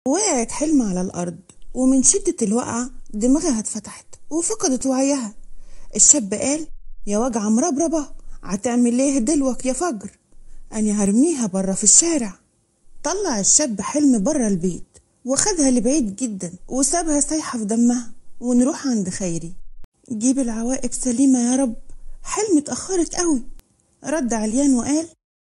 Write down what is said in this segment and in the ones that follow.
وقعت حلم على الأرض ومن شدة الوقعة دماغها اتفتحت وفقدت وعيها الشاب قال يا وجع مربربة هتعمل ايه دلوك يا فجر أنا هرميها برا في الشارع طلع الشاب حلم برا البيت وخدها لبعيد جدا وسابها سايحة في دمها ونروح عند خيري جيب العواقب سليمة يا رب حلم اتأخرت قوي رد عليان وقال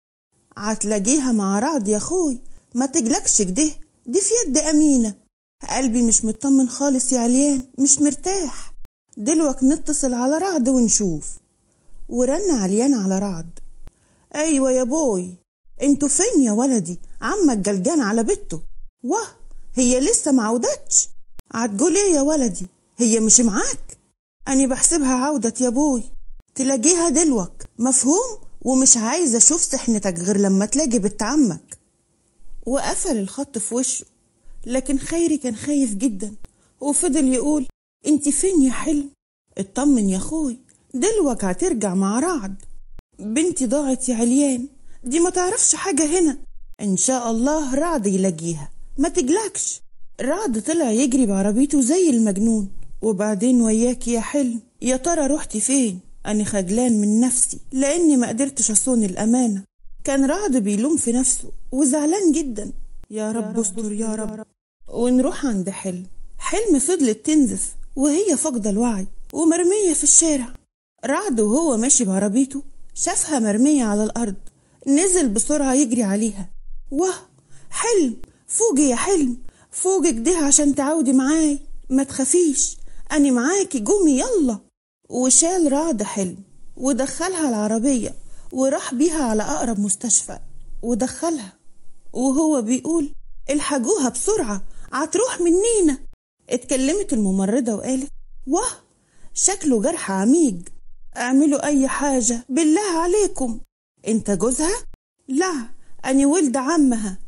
هتلاقيها مع رعد يا اخوي ما تجلكش كده دي في يد أمينة قلبي مش مطمن خالص يا عليان مش مرتاح دلوك نتصل على رعد ونشوف ورن عليان على رعد أيوة يا بوي انتوا فين يا ولدي عمك جلجان على بيته واه هي لسه معودتش هتقول ايه يا ولدي هي مش معاك أنا بحسبها عودة يا بوي تلاقيها دلوك مفهوم ومش عايزة أشوف سحنتك غير لما تلاقي بنت عمك وقفل الخط في وشه لكن خيري كان خايف جدا وفضل يقول انت فين يا حلم اطمن يا اخوي دلوك هترجع مع رعد بنتي ضاعت يا عليان دي ما تعرفش حاجة هنا ان شاء الله رعد يلاقيها ما تجلكش رعد طلع يجري بعربيته زي المجنون وبعدين وياك يا حلم يا ترى رحتي فين أنا خجلان من نفسي لأني ما قدرتش أصون الأمانة كان رعد بيلوم في نفسه وزعلان جدا يا رب استر يا رب ونروح عند حلم حلم فضلت تنزف وهي فاقدة الوعي ومرمية في الشارع رعد وهو ماشي بعربيته شافها مرمية على الأرض نزل بسرعة يجري عليها واه حلم فوقي يا حلم فوقك ده عشان تعودي معاي ما تخافيش أنا معاكي قومي يلا وشال رعد حلم ودخلها العربية وراح بيها على أقرب مستشفى ودخلها وهو بيقول الحقوها بسرعة هتروح منينا اتكلمت الممرضة وقالت واه شكله جرح عميق اعملوا أي حاجة بالله عليكم انت جوزها؟ لا أنا ولد عمها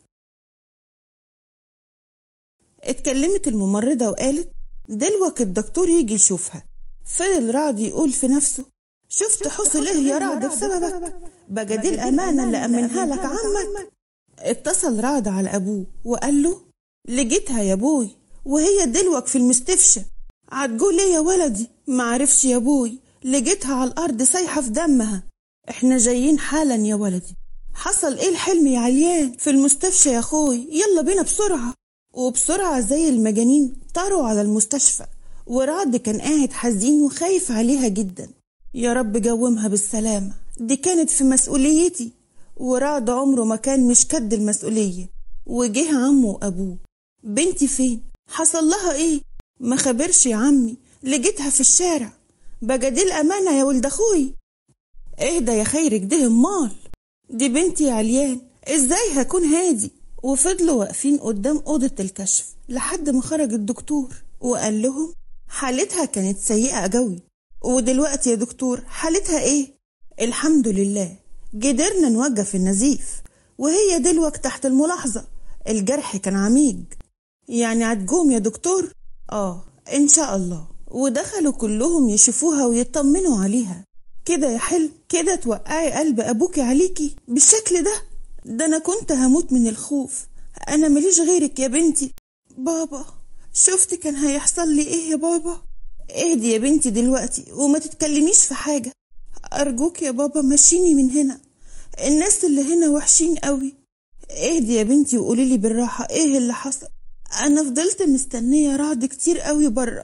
اتكلمت الممرضة وقالت دلوك الدكتور يجي يشوفها فضل رعد يقول في نفسه شفت حصل ايه يا رعد بسببك بقى دي الأمانة اللي أمنها لك عمك اتصل رعد على أبوه وقال له لقيتها يا بوي وهي دلوك في المستفشى هتقول ايه يا ولدي معرفش يا بوي لقيتها على الأرض سايحة في دمها احنا جايين حالا يا ولدي حصل ايه الحلم يا عليان في المستشفى يا اخوي يلا بينا بسرعة وبسرعة زي المجانين طاروا على المستشفى ورعد كان قاعد حزين وخايف عليها جدا يا رب جومها بالسلامة دي كانت في مسؤوليتي ورعد عمره ما كان مش قد المسؤولية وجه عمه وأبوه بنتي فين حصل لها ايه ما خبرش يا عمي لقيتها في الشارع بقى دي الأمانة يا ولد أخوي اهدى يا خيرك ده امال دي بنتي يا عليان ازاي هكون هادي وفضلوا واقفين قدام أوضة الكشف لحد ما خرج الدكتور وقال لهم حالتها كانت سيئة قوي ودلوقتي يا دكتور حالتها ايه الحمد لله قدرنا نوقف النزيف وهي دلوك تحت الملاحظة الجرح كان عميق يعني هتقوم يا دكتور اه ان شاء الله ودخلوا كلهم يشوفوها ويطمنوا عليها كده يا حلم كده توقعي قلب ابوكي عليكي بالشكل ده ده انا كنت هموت من الخوف انا ماليش غيرك يا بنتي بابا شفت كان هيحصل لي ايه يا بابا اهدي يا بنتي دلوقتي وما تتكلميش في حاجة ارجوك يا بابا مشيني من هنا الناس اللي هنا وحشين قوي اهدي يا بنتي وقولي لي بالراحة ايه اللي حصل انا فضلت مستنية رعد كتير قوي بره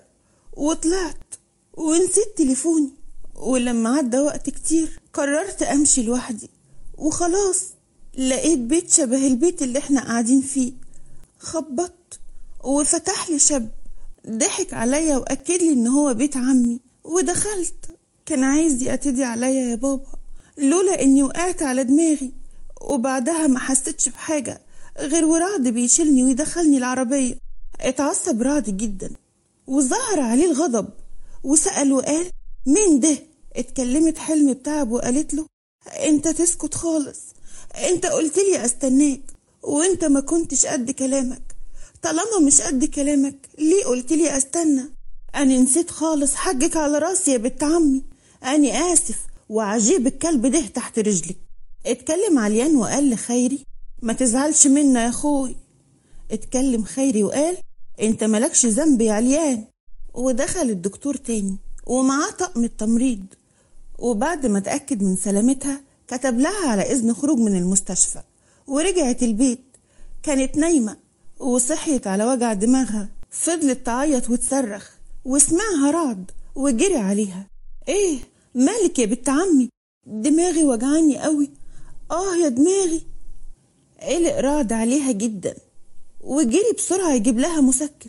وطلعت ونسيت تليفوني ولما عدى وقت كتير قررت امشي لوحدي وخلاص لقيت بيت شبه البيت اللي احنا قاعدين فيه خبطت وفتح لي شاب ضحك عليا واكد لي ان هو بيت عمي ودخلت كان عايز يعتدي عليا يا بابا لولا اني وقعت على دماغي وبعدها ما حسيتش بحاجة غير ورعد بيشيلني ويدخلني العربية اتعصب رعد جدا وظهر عليه الغضب وسأل وقال مين ده اتكلمت حلم بتعب وقالت له انت تسكت خالص انت قلت لي استناك وانت ما كنتش قد كلامك طالما مش قد كلامك ليه قلت لي استنى انا نسيت خالص حقك على راسي يا بنت عمي انا اسف وعجيب الكلب ده تحت رجلك اتكلم عليان وقال لخيري ما تزعلش منا يا اخوي اتكلم خيري وقال انت ملكش ذنب يا عليان ودخل الدكتور تاني ومعاه طقم التمريض وبعد ما اتأكد من سلامتها كتب لها على إذن خروج من المستشفى ورجعت البيت كانت نايمة وصحيت على وجع دماغها فضلت تعيط وتصرخ وسمعها رعد وجري عليها ايه مالك يا بنت عمي دماغي وجعاني قوي اه يا دماغي قلق رعد عليها جدا وجري بسرعة يجيب لها مسكن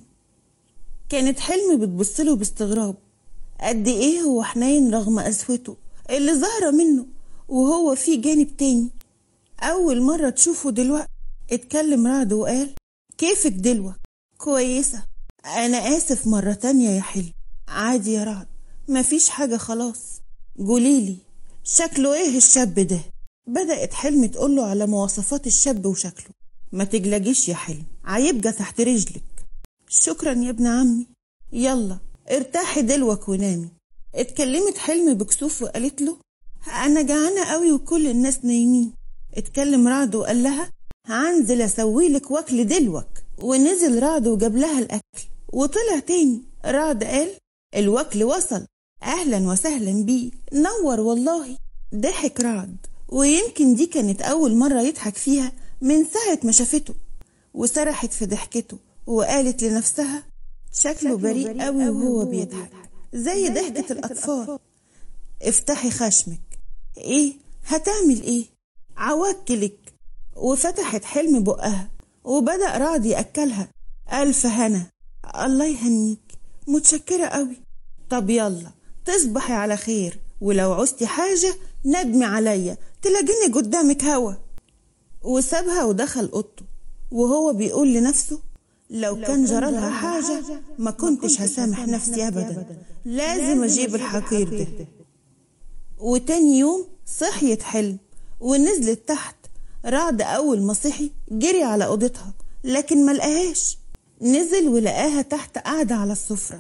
كانت حلمي بتبصله باستغراب قد ايه هو حنين رغم قسوته اللي ظاهرة منه وهو في جانب تاني أول مرة تشوفه دلوقتي اتكلم رعد وقال كيفك دلوقتي كويسة أنا آسف مرة تانية يا حلم عادي يا رعد مفيش حاجة خلاص قوليلي شكله ايه الشاب ده بدأت حلم تقوله على مواصفات الشاب وشكله ما تجلجيش يا حلم هيبقى تحت رجلك شكرا يا ابن عمي يلا ارتاحي دلوك ونامي اتكلمت حلم بكسوف وقالت له انا جعانه قوي وكل الناس نايمين اتكلم رعد وقال لها هنزل اسوي لك واكل دلوك ونزل رعد وجاب لها الاكل وطلع تاني رعد قال الوكل وصل اهلا وسهلا بيه نور والله ضحك رعد ويمكن دي كانت اول مره يضحك فيها من ساعه ما شافته وسرحت في ضحكته وقالت لنفسها شكله بريء قوي وهو بيضحك زي ضحكة الأطفال افتحي خشمك ايه هتعمل ايه عوكلك وفتحت حلم بقها وبدأ رعد يأكلها ألف هنا الله يهنيك متشكرة قوي طب يلا تصبحي على خير ولو عوزتي حاجة ندمي عليا تلاقيني قدامك هوا وسابها ودخل أوضته وهو بيقول لنفسه لو كان جرالها حاجة ما كنتش هسامح نفسي أبدا لازم أجيب الحقير ده وتاني يوم صحيت حلم ونزلت تحت رعد أول ما صحي جري على أوضتها لكن ما لقاهاش نزل ولقاها تحت قاعدة على السفرة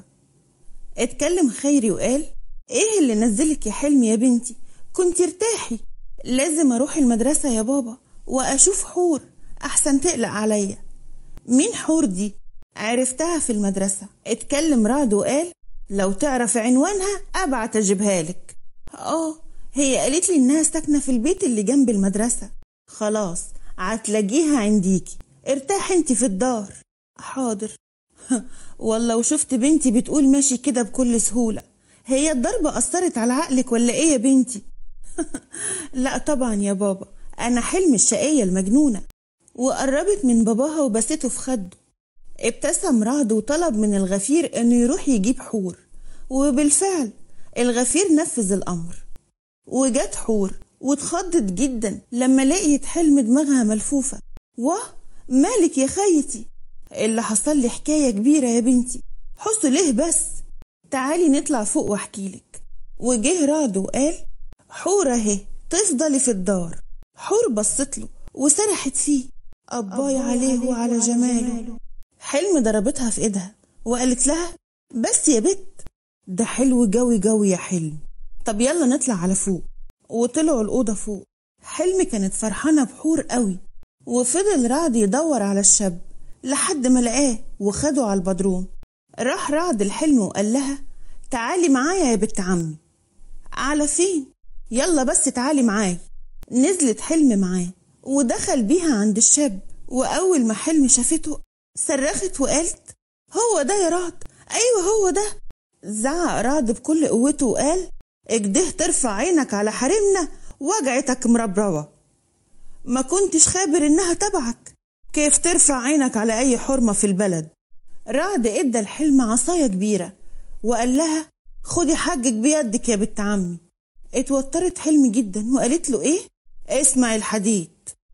اتكلم خيري وقال ايه اللي نزلك يا حلم يا بنتي كنت ارتاحي لازم اروح المدرسة يا بابا واشوف حور احسن تقلق عليا مين حور دي عرفتها في المدرسة اتكلم رعد وقال لو تعرف عنوانها ابعت اجيبها لك اه هي قالت لي انها ساكنة في البيت اللي جنب المدرسة خلاص هتلاقيها عنديكي ارتاح انت في الدار حاضر والله وشفت بنتي بتقول ماشي كده بكل سهولة هي الضربة أثرت على عقلك ولا إيه يا بنتي؟ لا طبعا يا بابا أنا حلم الشقية المجنونة وقربت من باباها وبسته في خده ابتسم رعد وطلب من الغفير إنه يروح يجيب حور وبالفعل الغفير نفذ الأمر وجت حور واتخضت جدا لما لقيت حلم دماغها ملفوفة واه مالك يا خيتي اللي حصل لي حكاية كبيرة يا بنتي حصل ليه بس تعالي نطلع فوق واحكيلك وجه رعد وقال حور اهي تفضلي في الدار حور بصت له وسرحت فيه أباي عليه وعلى جماله حلم ضربتها في ايدها وقالت لها بس يا بت ده حلو جوي جوي يا حلم طب يلا نطلع على فوق وطلعوا الأوضة فوق حلم كانت فرحانة بحور قوي وفضل رعد يدور على الشاب لحد ما لقاه وخده على البدروم راح رعد الحلم وقال لها تعالي معايا يا بنت عمي على فين يلا بس تعالي معايا نزلت حلم معاه ودخل بيها عند الشاب وأول ما حلم شافته صرخت وقالت هو ده يا رعد أيوة هو ده زعق رعد بكل قوته وقال اجده ترفع عينك على حريمنا وجعتك مربروة ما كنتش خابر إنها تبعك كيف ترفع عينك على أي حرمة في البلد رعد ادى الحلم عصاية كبيرة وقال لها خدي حقك بيدك يا بنت عمي اتوترت حلم جدا وقالت له ايه اسمع الحديد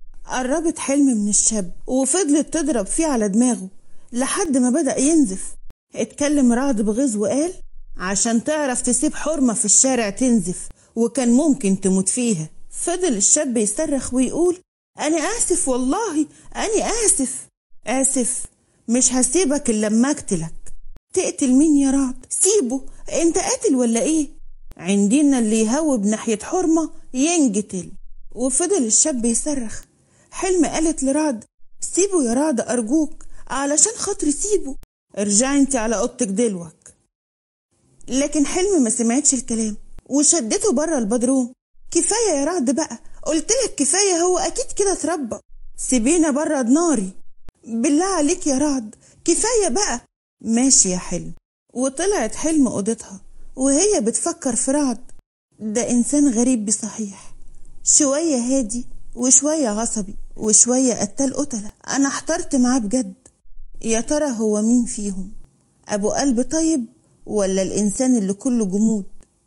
قربت حلم من الشاب وفضلت تضرب فيه على دماغه لحد ما بدأ ينزف اتكلم رعد بغيظ وقال عشان تعرف تسيب حرمة في الشارع تنزف وكان ممكن تموت فيها فضل الشاب يصرخ ويقول أنا آسف والله أنا آسف آسف مش هسيبك إلا لما أقتلك تقتل مين يا رعد سيبه أنت قاتل ولا إيه عندنا اللي يهوب ناحية حرمة ينقتل وفضل الشاب يصرخ حلم قالت لرعد سيبه يا رعد أرجوك علشان خاطري سيبه ارجعي انت على اوضتك دلوك لكن حلمي ما سمعتش الكلام وشدته بره البدروم كفايه يا رعد بقى قلت لك كفايه هو اكيد كده اتربى سيبينا بره ناري بالله عليك يا رعد كفايه بقى ماشي يا حلم وطلعت حلم اوضتها وهي بتفكر في رعد ده انسان غريب بصحيح شويه هادي وشويه عصبي وشويه قتال قتله انا احترت معاه بجد يا ترى هو مين فيهم ابو قلب طيب ولا الانسان اللي كله جمود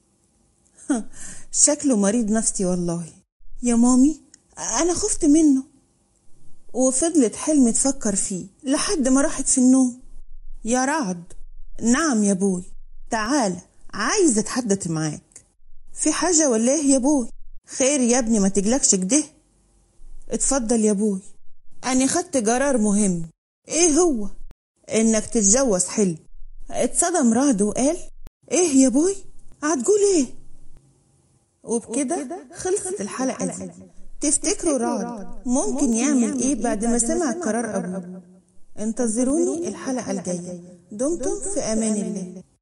شكله مريض نفسي والله يا مامي انا خفت منه وفضلت حلم تفكر فيه لحد ما راحت في النوم يا رعد نعم يا بوي تعالى عايزه اتحدث معاك في حاجه ولا ايه يا بوي خير يا ابني ما تجلكش كده اتفضل يا بوي انا خدت قرار مهم ايه هو انك تتجوز حلم اتصدم رعد وقال ايه يا بوي هتقول ايه وبكده خلصت الحلقة دي تفتكروا رعد ممكن يعمل ايه بعد ما سمع قرار ابوه انتظروني الحلقة الجاية دمتم في امان الله